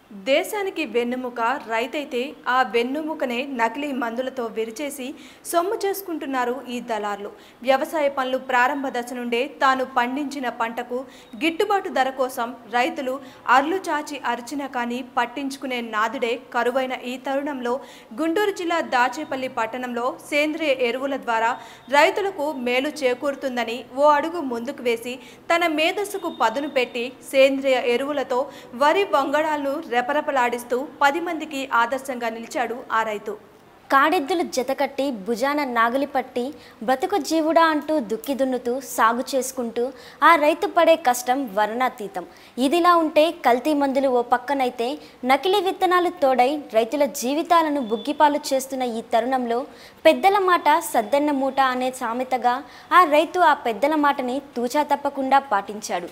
దేశానికి వెన్నుముక రైతైతే ఆ వెన్నుముకనే నకిలీ మందులతో విరిచేసి సొమ్ము చేసుకుంటున్నారు ఈ దళార్లు వ్యవసాయ పనులు ప్రారంభ దశ నుండే తాను పండించిన పంటకు గిట్టుబాటు ధర కోసం రైతులు అర్లు చాచి అరిచినా కానీ పట్టించుకునే నాదుడే కరువైన ఈ తరుణంలో గుంటూరు జిల్లా దాచేపల్లి పట్టణంలో సేంద్రియ ఎరువుల ద్వారా రైతులకు మేలు చేకూరుతుందని ఓ అడుగు ముందుకు వేసి తన మేధస్సుకు పదును పెట్టి సేంద్రియ ఎరువులతో వరి వంగడాలను రెపరెపలాడిస్తూ పది మందికి ఆదర్శంగా నిలిచాడు ఆ రైతు కాడెద్దులు జతకట్టి భుజాన నాగలి పట్టి బ్రతుకు జీవుడా అంటూ దుక్కి దున్నుతూ సాగు చేసుకుంటూ ఆ రైతు పడే కష్టం వర్ణాతీతం ఇదిలా ఉంటే కల్తీ మందులు ఓ పక్కనైతే నకిలీ విత్తనాలు తోడై రైతుల జీవితాలను బుగ్గిపాలు చేస్తున్న ఈ తరుణంలో పెద్దల మాట సద్దన్న మూట అనే సామెతగా ఆ రైతు ఆ పెద్దల మాటని తూచా తప్పకుండా పాటించాడు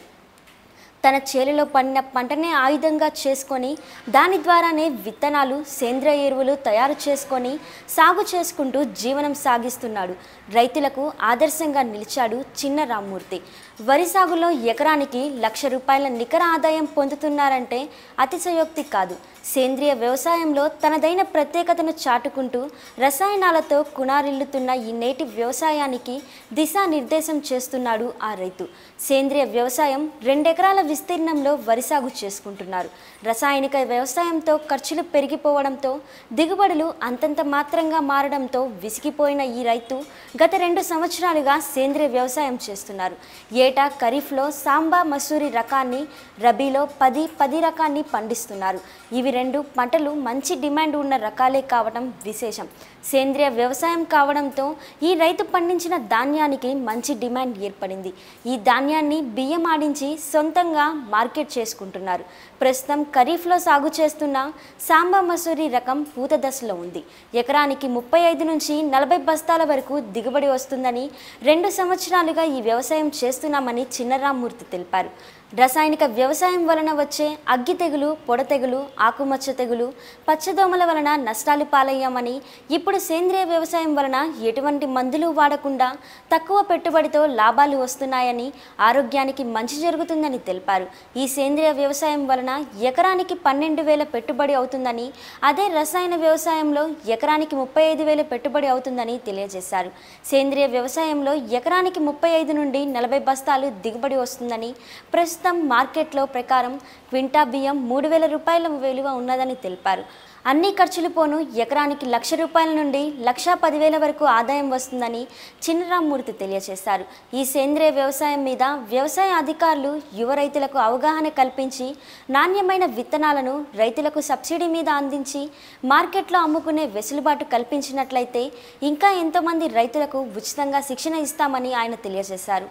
తన చేలలో పండిన పంటనే ఆయుధంగా చేసుకొని దాని ద్వారానే విత్తనాలు సేంద్రియ ఎరువులు తయారు చేసుకొని సాగు చేసుకుంటూ జీవనం సాగిస్తున్నాడు రైతులకు ఆదర్శంగా నిలిచాడు చిన్న రామ్మూర్తి వరి సాగులో ఎకరానికి లక్ష రూపాయల నికర ఆదాయం పొందుతున్నారంటే అతిశయోక్తి కాదు సేంద్రియ వ్యవసాయంలో తనదైన ప్రత్యేకతను చాటుకుంటూ రసాయనాలతో కునారిల్లుతున్న ఈ నేటి వ్యవసాయానికి దిశానిర్దేశం చేస్తున్నాడు ఆ రైతు సేంద్రియ వ్యవసాయం రెండెకరాల విస్తీర్ణంలో వరి సాగు చేసుకుంటున్నారు రసాయనిక వ్యవసాయంతో ఖర్చులు పెరిగిపోవడంతో దిగుబడులు అంతంత మాత్రంగా మారడంతో విసిగిపోయిన ఈ రైతు గత రెండు సంవత్సరాలుగా సేంద్రియ వ్యవసాయం చేస్తున్నారు ఏటా ఖరీఫ్లో సాంబా మసూరి రకాన్ని రబీలో పది పది రకాన్ని పండిస్తున్నారు ఇవి రెండు పంటలు మంచి డిమాండ్ ఉన్న రకాలే కావడం విశేషం సేంద్రియ వ్యవసాయం కావడంతో ఈ రైతు పండించిన ధాన్యానికి మంచి డిమాండ్ ఏర్పడింది ఈ ధాన్యాన్ని బియ్యం ఆడించి సొంతంగా మార్కెట్ చేసుకుంటున్నారు ప్రస్తుతం ఖరీఫ్లో సాగు చేస్తున్న సాంబా మసూరి రకం పూత దశలో ఉంది ఎకరానికి ముప్పై ఐదు నుంచి నలభై బస్తాల వరకు దిగుబడి వస్తుందని రెండు సంవత్సరాలుగా ఈ వ్యవసాయం చేస్తున్నామని చిన్నరామ్మూర్తి తెలిపారు రసాయనిక వ్యవసాయం వలన వచ్చే అగ్గి తెగులు పొడ తెగులు ఆకుమచ్చ తెగులు పచ్చదోమల వలన నష్టాలు పాలయ్యామని ఇప్పుడు సేంద్రియ వ్యవసాయం వలన ఎటువంటి మందులు వాడకుండా తక్కువ పెట్టుబడితో లాభాలు వస్తున్నాయని ఆరోగ్యానికి మంచి జరుగుతుందని తెలిపారు ఈ సేంద్రియ వ్యవసాయం వలన ఎకరానికి పన్నెండు వేల పెట్టుబడి అవుతుందని అదే రసాయన వ్యవసాయంలో ఎకరానికి ముప్పై ఐదు వేల పెట్టుబడి అవుతుందని తెలియజేశారు సేంద్రియ వ్యవసాయంలో ఎకరానికి ముప్పై ఐదు నుండి నలభై బస్తాలు దిగుబడి వస్తుందని ప్రస్తుతం మార్కెట్లో ప్రకారం క్వింటా బియ్యం మూడు వేల రూపాయల విలువ ఉన్నదని తెలిపారు అన్ని ఖర్చులు పోను ఎకరానికి లక్ష రూపాయల నుండి లక్షా పదివేల వరకు ఆదాయం వస్తుందని చిన్నరామ్మూర్తి తెలియజేశారు ఈ సేంద్రియ వ్యవసాయం మీద వ్యవసాయ అధికారులు యువ రైతులకు అవగాహన కల్పించి నాణ్యమైన విత్తనాలను రైతులకు సబ్సిడీ మీద అందించి మార్కెట్లో అమ్ముకునే వెసులుబాటు కల్పించినట్లయితే ఇంకా ఎంతోమంది రైతులకు ఉచితంగా శిక్షణ ఇస్తామని ఆయన తెలియజేశారు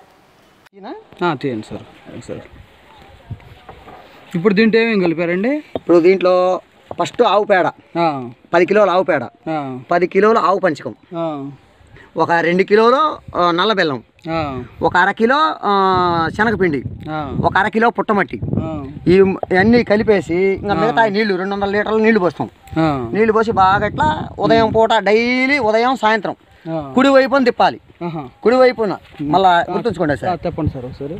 ఆ, తీయండి సార్ సార్ ఇప్పుడు దీంట్లో ఏమేమి కలిపారండి ఇప్పుడు దీంట్లో ఫస్ట్ ఆవు పేడ ఆ, పది కిలోల ఆవు పేడ ఆ, పది కిలోల ఆవు పంచకం ఆ, ఒక రెండు కిలోలు ఆ, నల్ల బెల్లం ఆ, ఒక అర కిలో ఆ, శనగపిండి ఆ, ఒక అర కిలో పుట్టమట్టి ఆ, ఈ అన్నీ కలిపేసి ఇంకా మిగతా నీళ్లు రెండు వందల లీటర్ల నీళ్లు పోస్తాం ఆ, నీళ్లు పోసి బాగా ఇట్లా ఉదయం పూట డైలీ ఉదయం సాయంత్రం ఆ, కుడి వైపున తిప్పాలి ఆహా. కుడి వైపున మళ్ళా గుర్తుంచుకోండి ఆ, సార్ చెప్పండి సార్ ఒకసారి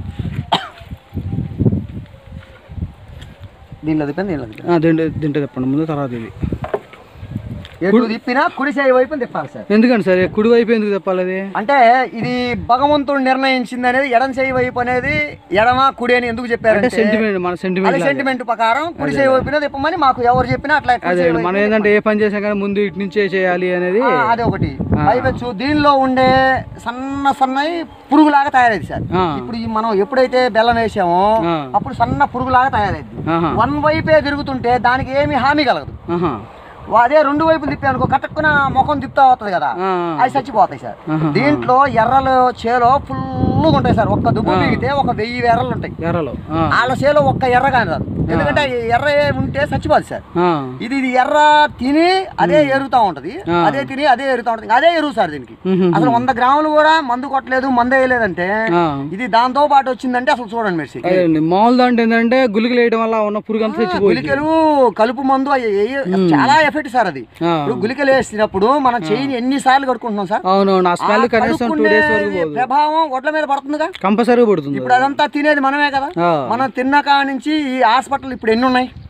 దీనిలో తిప్పాను దీనిలో తిప్పాను ఆ, దీంట్లో దీంట్లో చెప్పండి ముందు తర్వాత ఇది ఎటు తిప్పినా కుడి చేయి వైపున తిప్పాలి సార్ ఎందుకండి సార్ కుడి వైపు ఎందుకు చెప్పాలి అది అంటే ఇది భగవంతుడు నిర్ణయించింది అనేది ఎడం చేయి వైపు అనేది ఎడమ కుడి అని ఎందుకు అంటే చెప్పారంటే సెంటిమెంట్ మన అది సెంటిమెంట్ సెంటిమెంట్ ప్రకారం కుడి చేయి వైపున తిప్పమని మాకు ఎవరు చెప్పినా అట్లా కుడి అదే చేయి మనం వైపున ఏంటంటే ఏ పని చేసాం కానీ ముందు ఇటు నుంచే చేయాలి అనేది ఆ, అది ఒకటి ఆ. పైపెచ్చు దీనిలో ఉండే సన్న సన్నవి పురుగులాగా తయారైంది సార్ ఆ. ఇప్పుడు ఈ మనం ఎప్పుడైతే బెల్లం వేసామో ఆ. అప్పుడు సన్న పురుగులాగా తయారైంది ఆహా. వన్ వైపే తిరుగుతుంటే దానికి ఏమి హామీ కలగదు ఆహా. అదే రెండు వైపులు తిప్పి అనుకో కట్టుకున్న ముఖం తిప్పుతా అవుతుంది కదా ఆ. అవి చచ్చిపోతాయి సార్ ఆహా. దీంట్లో ఎర్రలు చేలో ఫుల్గా ఉంటాయి సార్ ఒక్క దుబ్బు ఆ. మిగితే ఒక వెయ్యి ఎర్రలు ఉంటాయి ఎర్రలో ఆ, వాళ్ళ చేలో ఒక్క ఎర్ర కానీ రాదు ఎందుకంటే ఈ ఎర్ర ఉంటే చచ్చిపోదు సార్ ఆ, ఇది ఇది ఎర్ర తిని అదే ఎరుగుతా ఉంటది ఆ. అదే తిని అదే ఎరుగుతా ఉంటది అదే ఎరువు సార్ దీనికి మ్మ్. అసలు వంద గ్రాములు కూడా మందు కొట్టలేదు మందు వేయలేదంటే ఆ. ఇది దాంతో పాటు వచ్చిందంటే అసలు చూడండి మీరు అదే అండి మామూలు దాంట్లో ఏంటంటే గులికలు వేయడం వల్ల ఉన్న పురుగు అంతా చచ్చిపోయింది గులికలు కలుపు మందు అయ్యి వేయ- చాలా ఎఫెక్ట్ సార్ అది ఆ. ఇప్పుడు గులికలు వేసినప్పుడు మనం చెయ్యిని ఎన్ని సార్లు కట్టుకుంటున్నాం సార్ అవునవును ఆ స్మెల్ ఆ కనీసం టూ కడుక్కునే డేస్ వరకు పోదు ప్రభావం ఒడ్ల మీద పడుతుందిగా కంపల్సరీగా పడుతుంది ఇప్పుడు అదంతా తినేది మనమే కదా ఆ. మనం తిన్న కాడ నుంచి ఈ హాస్పిటల్ ఇప్పుడు ఎన్ని ఉన్నాయి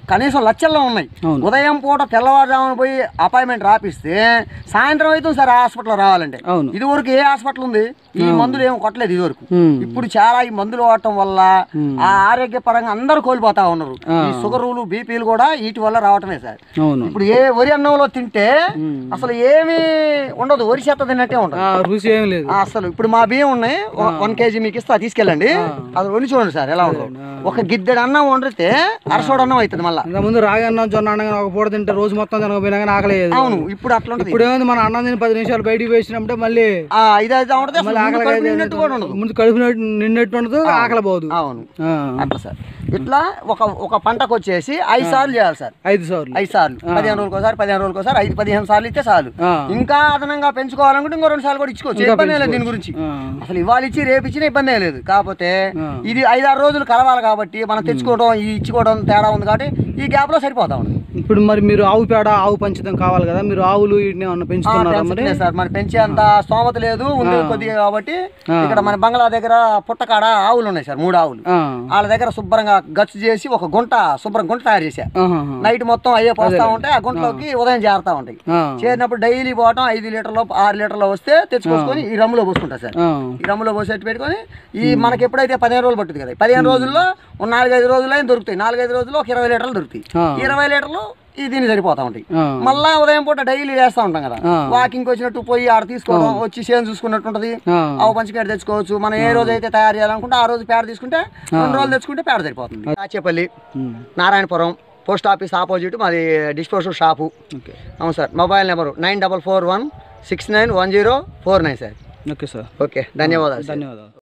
కనీసం లక్షల్లో ఉన్నాయి అవును. ఉదయం పూట తెల్లవారుజామున పోయి అపాయింట్మెంట్ రాపిస్తే సాయంత్రం అయితే సార్ హాస్పిటల్ రావాలంటే అవును. ఇది వరకు ఏ హాస్పిటల్ ఉంది ఈ మందులు ఏం కొట్టలేదు ఇది వరకు ఉమ్. ఇప్పుడు చాలా ఈ మందులు వాడటం వల్ల ఆ ఆరోగ్య పరంగా అందరూ కోల్పోతా ఉన్నారు ఈ షుగర్లు బీపీలు కూడా వీటి వల్ల రావటమే సార్ అవును ఇప్పుడు ఏ వరి అన్నంలో తింటే అసలు ఏమీ ఉండదు వరి చెత్త తిన్నట్టే ఉండదు ఆ, రుచి ఏం లేదు ఆ, అసలు ఇప్పుడు మా బియ్యం ఉన్నాయి ఒక వన్ కేజీ మీకు ఇస్తా తీసుకెళ్ళండి అది వండి చూడండి సార్ ఎలా ఉందో ఒక గిద్దెడు అన్నం వండితే అరసోడు అన్నం అవుతుంది మళ్ళా ఇంత ముందు రాగి అన్నం జొన్న అన్నం కానీ ఒక పూట తింటే రోజు మొత్తం తినకపోయినా కానీ ఆకలి అయ్యేది. అవును ఇప్పుడు అట్లా ఉంటుంది ఇప్పుడు ఏముంది మన అన్నం తిని పది నిమిషాలు బయటికి వేసినప్పుడే మళ్ళీ ఆ, ఇది అయితే ఉంటుంది అసలు మళ్ళీ ముందు ఆకలి కడుపు నిండినట్టు కూడా ఉండదు ముందు కడుపు నిండి- నిండినట్టు ఉండదు ఆకలి పోదు అవును ఆ, అట్లా సార్ ఇట్లా ఒక ఒక పంటకు వచ్చేసి ఐదు సార్లు చేయాలి సార్ ఐదు సార్లు ఐదు సార్లు పదిహేను రోజులకు ఒకసారి పదిహేను రోజులకు ఒకసారి ఐదు పదిహేను సార్లు ఇస్తే చాలు ఆ. ఇంకా అదనంగా పెంచుకోవాలనుకుంటే ఇంకో రెండు సార్లు కూడా ఇచ్చుకోవచ్చు ఇంకా ఇబ్బంది ఏం లేదు దీని గురించి ఆ. అసలు ఇవాళ ఇచ్చి రేపు ఇచ్చినా ఇబ్బంది ఏం లేదు కాకపోతే ఆ. ఇది ఐదారు రోజులు కలవాలి కాబట్టి మనం తెచ్చుకోవడం ఈ ఇచ్చుకోవడం తేడా ఉంది కాబట్టి ఈ గ్యాప్ లో సరిపోతా ఉంది ఇప్పుడు మరి మీరు ఆవు పేడ ఆవు పంచడం కావాలి కదా మీరు ఆవులు వీటిని ఏమన్నా ఆ, పెంచుతున్నారా మరి పెంచట్లేదు సార్ మరి పెంచే అంత స్తోమత లేదు ఉంది కొద్దిగా కాబట్టి ఆ. ఇక్కడ మన బంగ్లా దగ్గర పుట్టకాడ ఆవులు ఉన్నాయి సార్ మూడు ఆవులు ఆ, వాళ్ళ దగ్గర శుభ్రంగా గచ్చు చేసి ఒక గుంట శుభ్రం గుంట తయారు చేశా ఆహాహా. నైట్ మొత్తం అయ్యే పోస్తా ఉంటాయి ఆ గుంటలోకి ఉదయం చేరుతా ఉంటాయి ఆ, చేరినప్పుడు డైలీ పోవటం ఐదు లీటర్లు ఆరు లీటర్లు వస్తే తెచ్చుకోసుకొని ఈ రమ్ములో పోసుకుంటా సార్ ఆ, ఈ రమ్ములో పోసేట్టు పెట్టుకొని ఈ మనకి ఎప్పుడైతే పదిహేను రోజులు పట్టుతుంది కదా ఈ పదిహేను రోజుల్లో ఒక నాలుగైదు రోజులు అయినా దొరుకుతాయి నాలుగైదు రోజుల్లో ఒక ఇరవై లీటర్లు దొరుకుతాయి ఆ. ఈ ఇరవై లీటర్లు ఈ దీన్ని సరిపోతా ఉంటాయి ఆ. మళ్ళా ఉదయం పూట డైలీ వేస్తా ఉంటాం కదా ఆ. వాకింగ్ వచ్చినట్టు పోయి ఆడ తీసుకోవడం వచ్చి చేను చూసుకున్నట్టు ఉంటది ఆ. ఆవు పంచపేట తెచ్చుకోవచ్చు మనం ఏ రోజు అయితే తయారు చేయాలనుకుంటే ఆ రోజు పేడ తీసుకుంటే రెండు రోజులు తెచ్చుకుంటే పేడ సరిపోతుంది కాచేపల్లి ఉమ్, నారాయణపురం పోస్ట్ ఆఫీస్ ఆపోజిట్ మాది డిస్పోజల్ షాపు ఓకే అవును sir mobile number nine double four one six nine one zero four nine sir okay sir okay ధన్యవాదాలు సార్ ధన్యవాదాలు